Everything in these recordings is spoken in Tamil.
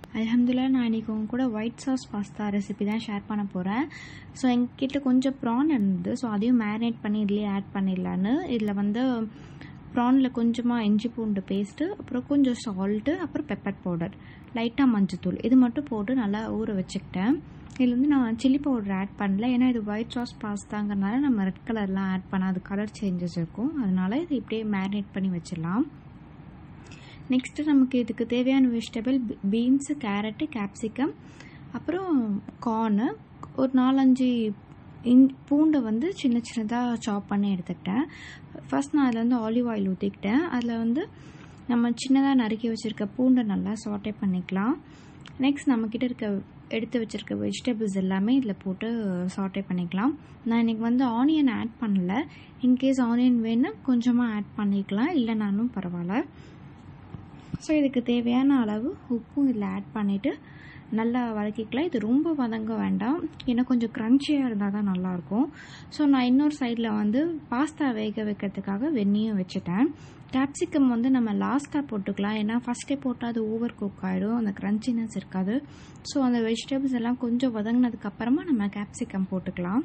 அல்ஹம்துலில்லா நான் இன்றைக்கி உங்க கூட ஒயிட் சாஸ் பாஸ்தா ரெசிபி தான் ஷேர் பண்ண போகிறேன் ஸோ எங்ககிட்ட கொஞ்சம் ப்ரான் இருந்தது ஸோ அதையும் மேரினேட் பண்ணி இதுலேயே ஆட் பண்ணிடலான்னு இதில் வந்து ப்ரானில் கொஞ்சமாக இஞ்சி பூண்டு பேஸ்ட்டு அப்புறம் கொஞ்சம் சால்ட்டு அப்புறம் பெப்பர் பவுடர் லைட்டாக மஞ்சத்தூள் இது மட்டும் போட்டு நல்லா ஊற வச்சுக்கிட்டேன் இதில் வந்து நான் சில்லி பவுடர் ஆட் பண்ணல ஏன்னா இது ஒயிட் சாஸ் பாஸ்தாங்கிறனால நம்ம ரெட் கலர்லாம் ஆட் பண்ண அது கலர் சேஞ்சஸ் இருக்கும் அதனால இது இப்படியே மேரினேட் பண்ணி வச்சிடலாம் நெக்ஸ்ட்டு நமக்கு இதுக்கு தேவையான வெஜிடபிள் பீன்ஸு கேரட்டு கேப்சிகம் அப்புறம் கார்னு ஒரு நாலஞ்சு இன் பூண்டை வந்து சின்ன சின்னதாக சாப் பண்ணி எடுத்துக்கிட்டேன் ஃபஸ்ட் நான் அதில் வந்து ஆலிவ் ஆயில் ஊற்றிக்கிட்டேன் அதில் வந்து நம்ம சின்னதாக நறுக்கி வச்சுருக்க பூண்டை நல்லா சாட்டே பண்ணிக்கலாம் நெக்ஸ்ட் நம்மக்கிட்ட இருக்க எடுத்து வச்சுருக்க வெஜிடபிள்ஸ் எல்லாமே இதில் போட்டு சாட்டே பண்ணிக்கலாம் நான் இன்றைக்கி வந்து ஆனியன் ஆட் பண்ணல இன்கேஸ் ஆனியன் வேணும் கொஞ்சமாக ஆட் பண்ணிக்கலாம் இல்லைனாலும் பரவாயில்ல ஸோ இதுக்கு தேவையான அளவு உப்பும் இதில் ஆட் பண்ணிவிட்டு நல்லா வதக்கிக்கலாம் இது ரொம்ப வதங்க வேண்டாம் ஏன்னா கொஞ்சம் க்ரன்ச்சியாக இருந்தால் தான் நல்லாயிருக்கும் ஸோ நான் இன்னொரு சைடில் வந்து பாஸ்தா வேக வைக்கிறதுக்காக வெந்நியும் வச்சுட்டேன் கேப்சிகம் வந்து நம்ம லாஸ்ட்டாக போட்டுக்கலாம் ஏன்னா ஃபஸ்ட்டே போட்டால் அது ஓவர் குக் ஆகிடும் அந்த க்ரன்ச்சினஸ் இருக்காது ஸோ அந்த வெஜிடபிள்ஸ் எல்லாம் கொஞ்சம் வதங்கினதுக்கப்புறமா நம்ம கேப்சிகம் போட்டுக்கலாம்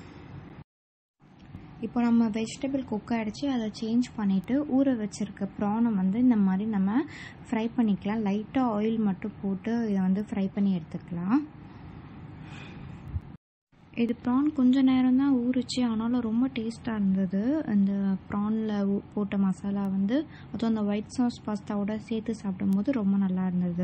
இப்போ நம்ம வெஜிடபிள் குக் ஆகிடுச்சு அதை சேஞ்ச் பண்ணிவிட்டு ஊற வச்சுருக்க ப்ரானை வந்து இந்த மாதிரி நம்ம ஃப்ரை பண்ணிக்கலாம் லைட்டாக ஆயில் மட்டும் போட்டு இதை வந்து ஃப்ரை பண்ணி எடுத்துக்கலாம் இது ப்ரான் கொஞ்ச நேரம் தான் ஊறிச்சு ஆனாலும் ரொம்ப டேஸ்ட்டாக இருந்தது அந்த ப்ரானில் போட்ட மசாலா வந்து அதுவும் அந்த ஒயிட் சாஸ் பாஸ்தாவோட சேர்த்து சாப்பிடும்போது ரொம்ப நல்லா இருந்தது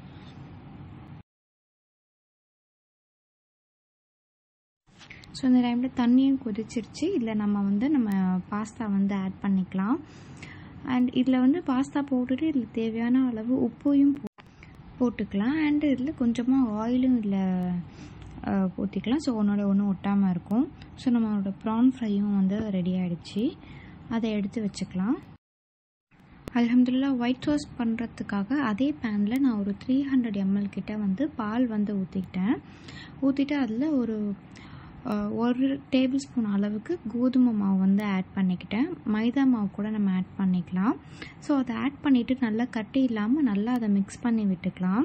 ஸோ இந்த டைமில் தண்ணியும் கொதிச்சிருச்சு இதில் நம்ம வந்து நம்ம பாஸ்தா வந்து ஆட் பண்ணிக்கலாம் அண்ட் இதில் வந்து பாஸ்தா போட்டுட்டு இதில் தேவையான அளவு உப்பையும் போ போட்டுக்கலாம் அண்ட் இதில் கொஞ்சமாக ஆயிலும் இதில் ஊற்றிக்கலாம் ஸோ ஒன்றோட ஒன்று ஒட்டாமல் இருக்கும் ஸோ நம்மளோட ப்ரான் ஃப்ரையும் வந்து ரெடி ஆகிடுச்சு அதை எடுத்து வச்சுக்கலாம் அலமதுல்லா ஒயிட் சாஸ் பண்ணுறதுக்காக அதே பேனில் நான் ஒரு த்ரீ ஹண்ட்ரட் எம்எல் கிட்ட வந்து பால் வந்து ஊற்றிக்கிட்டேன் ஊற்றிட்டு அதில் ஒரு ஒரு டேபிள் ஸ்பூன் அளவுக்கு கோதுமை மாவு வந்து ஆட் பண்ணிக்கிட்டேன் மைதா மாவு கூட நம்ம ஆட் பண்ணிக்கலாம் ஸோ அதை ஆட் பண்ணிவிட்டு நல்லா கட்டி இல்லாமல் நல்லா அதை மிக்ஸ் பண்ணி விட்டுக்கலாம்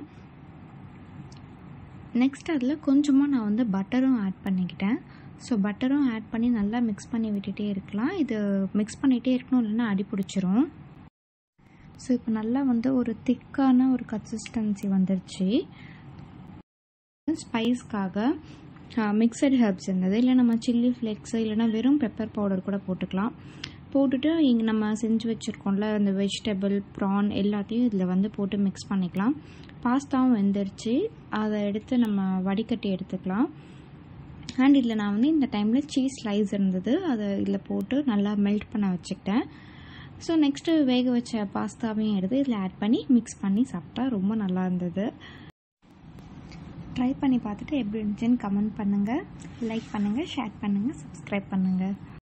நெக்ஸ்ட் அதில் கொஞ்சமாக நான் வந்து பட்டரும் ஆட் பண்ணிக்கிட்டேன் ஸோ பட்டரும் ஆட் பண்ணி நல்லா மிக்ஸ் பண்ணி விட்டுட்டே இருக்கலாம் இது மிக்ஸ் பண்ணிகிட்டே இருக்கணும் இல்லைன்னா அடி பிடிச்சிரும் ஸோ இப்போ நல்லா வந்து ஒரு திக்கான ஒரு கன்சிஸ்டன்சி வந்துருச்சு ஸ்பைஸ்க்காக மிக்சட் ஹெர்ப்ஸ் இருந்தது இல்லை நம்ம சில்லி ஃப்ளேக்ஸு இல்லைனா வெறும் பெப்பர் பவுடர் கூட போட்டுக்கலாம் போட்டுட்டு இங்கே நம்ம செஞ்சு வச்சுருக்கோம்ல அந்த வெஜிடபிள் ப்ரான் எல்லாத்தையும் இதில் வந்து போட்டு மிக்ஸ் பண்ணிக்கலாம் பாஸ்தாவும் வெந்துருச்சு அதை எடுத்து நம்ம வடிகட்டி எடுத்துக்கலாம் அண்ட் இதில் நான் வந்து இந்த டைமில் சீஸ் ஸ்லைஸ் இருந்தது அதை இதில் போட்டு நல்லா மெல்ட் பண்ண வச்சுக்கிட்டேன் ஸோ நெக்ஸ்ட்டு வேக வச்ச பாஸ்தாவையும் எடுத்து இதில் ஆட் பண்ணி மிக்ஸ் பண்ணி சாப்பிட்டா ரொம்ப நல்லா இருந்தது ட்ரை பண்ணி பார்த்துட்டு எப்படி இருந்துச்சுன்னு கமெண்ட் பண்ணுங்கள் லைக் பண்ணுங்கள் ஷேர் பண்ணுங்கள் சப்ஸ்கிரைப் பண்ணுங்கள்